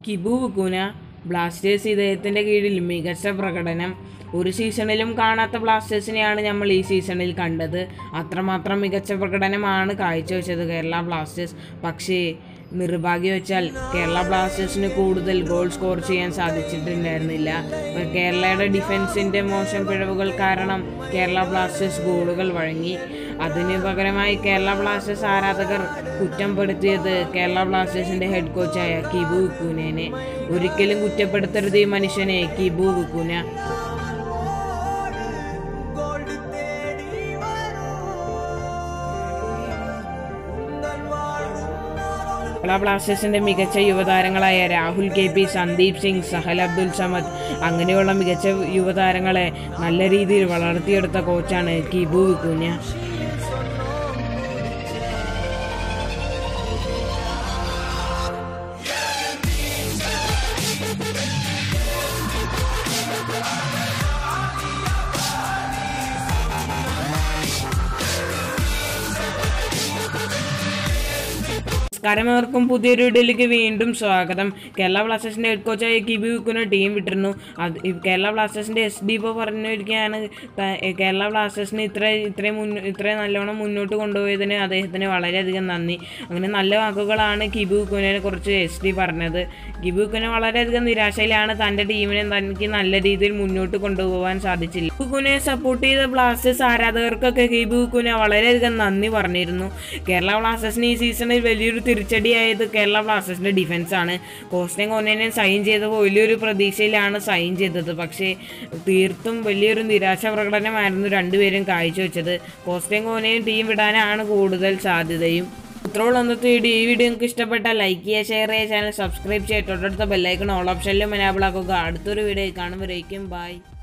Kibu വുക്കൂന Blasters ഇദ്ദേഹത്തിൻ്റെ കീഴിൽ മികച്ച പ്രകടനം ഒരു സീസണിലും കാണാത്ത ബ്ലാസ്റ്റേഴ്സിനെയാണ് നമ്മൾ ഈ സീസണിൽ കണ്ടത് അത്രമാത്രം മികച്ച പ്രകടനമാണ് കാഴ്ചവെച്ചത് കേരള ബ്ലാസ്റ്റേഴ്സ് പക്ഷേ നിർഭാഗ്യവശാൽ കേരള ബ്ലാസ്റ്റേഴ്സിന് കൂടുതൽ ഗോൾ സ്കോർ ചെയ്യാൻ സാധിച്ചിട്ടുണ്ടായിരുന്നില്ല കേരളയുടെ ഡിഫൻസിൻ്റെ മോശം പിഴവുകൾ കാരണം കേരള ബ്ലാസ്റ്റേഴ്സ് ഗോളുകൾ വഴങ്ങി അതിന് പകരമായി കേരള ബ്ലാസ്റ്റേഴ്സ് ആരാധകർ കുറ്റപ്പെടുത്തിയത് കേരള ബ്ലാസ്റ്റേഴ്സിൻ്റെ ഹെഡ് കോച്ചായ കിബു വിക്കൂനെ ഒരിക്കലും കുറ്റപ്പെടുത്തരുത് ഈ മനുഷ്യനെ കിബു വിക്കൂന കേരള ബ്ലാസ്റ്റേഴ്സിന്റെ മികച്ച യുവതാരങ്ങളായ രാഹുൽ കെ പി സന്ദീപ് സിംഗ് സഹൽ അബ്ദുൽ സമദ് അങ്ങനെയുള്ള മികച്ച യുവതാരങ്ങളെ നല്ല രീതിയിൽ വളർത്തിയെടുത്ത കോച്ചാണ് കിബു വിക്കൂഞ്ഞ നമസ്കാരം അവർക്കും പുതിയൊരു വീഡിയോയിലേക്ക് വീണ്ടും സ്വാഗതം കേരള ബ്ലാസ്റ്റേഴ്സിന്റെ ഹെഡ് കോച്ചായ കിബി വിക്കുന്ന ടീം വിട്ടിരുന്നു അത് ഈ കേരള ബ്ലാസ്റ്റേഴ്സിന്റെ എസ് ഡി ഇപ്പോൾ പറഞ്ഞിരിക്കുകയാണ് ത- കേരള ബ്ലാസ്റ്റേഴ്സിന് ഇത്ര ഇത്രയും മുൻ ഇത്രയും നല്ലോണം മുന്നോട്ട് കൊണ്ടുപോയതിന് അദ്ദേഹത്തിന് വളരെയധികം നന്ദി അങ്ങനെ നല്ല വാക്കുകളാണ് കിബി വിക്കുനെ കുറിച്ച് എസ് ഡി പറഞ്ഞത് കിബി വിക്കുനെ വളരെയധികം നിരാശയിലാണ് തൻ്റെ ടീമിനെ തനിക്ക് നല്ല രീതിയിൽ മുന്നോട്ട് കൊണ്ടുപോകാൻ സാധിച്ചില്ല കുക്കുനെ സപ്പോർട്ട് ചെയ്ത ബ്ലാസ്റ്റേഴ്സ് ആരാധകർക്കൊക്കെ കിബി കുക്കുനെ വളരെയധികം നന്ദി പറഞ്ഞിരുന്നു കേരള ബ്ലാസ്റ്റേഴ്സിന് ഈ സീസണിൽ വലിയൊരു തിരിച്ചടിയായത് കേരള ബ്ലാസ്റ്റേഴ്സിന്റെ ഡിഫൻസ് ആണ് കോസ്റ്റൻ കോനെ സൈൻ ചെയ്തപ്പോൾ വലിയൊരു പ്രതീക്ഷയിലാണ് സൈൻ ചെയ്തത് പക്ഷേ തീർത്തും വലിയൊരു നിരാശ പ്രകടനമായിരുന്നു രണ്ടുപേരും കാഴ്ചവെച്ചത് കോസ്റ്റൻ കോനെയും ടീം വിടാനാണ് കൂടുതൽ സാധ്യതയും ഇത്രയുള്ള അന്നത്തെ വീഡിയോ ഈ വീഡിയോ നിങ്ങൾക്ക് ഇഷ്ടപ്പെട്ടാൽ ലൈക്ക് ചെയ്യുക ഷെയർ ചെയ്യുക ചാനൽ സബ്സ്ക്രൈബ് ചെയ്യുക തൊട്ടടുത്ത ബെല്ലൈക്കൺ ഓൾ ഓപ്ഷനിലും എനാബിൾ ആക്കുക അടുത്തൊരു വീഡിയോ കാണുമ്പോഴേക്കും ബൈ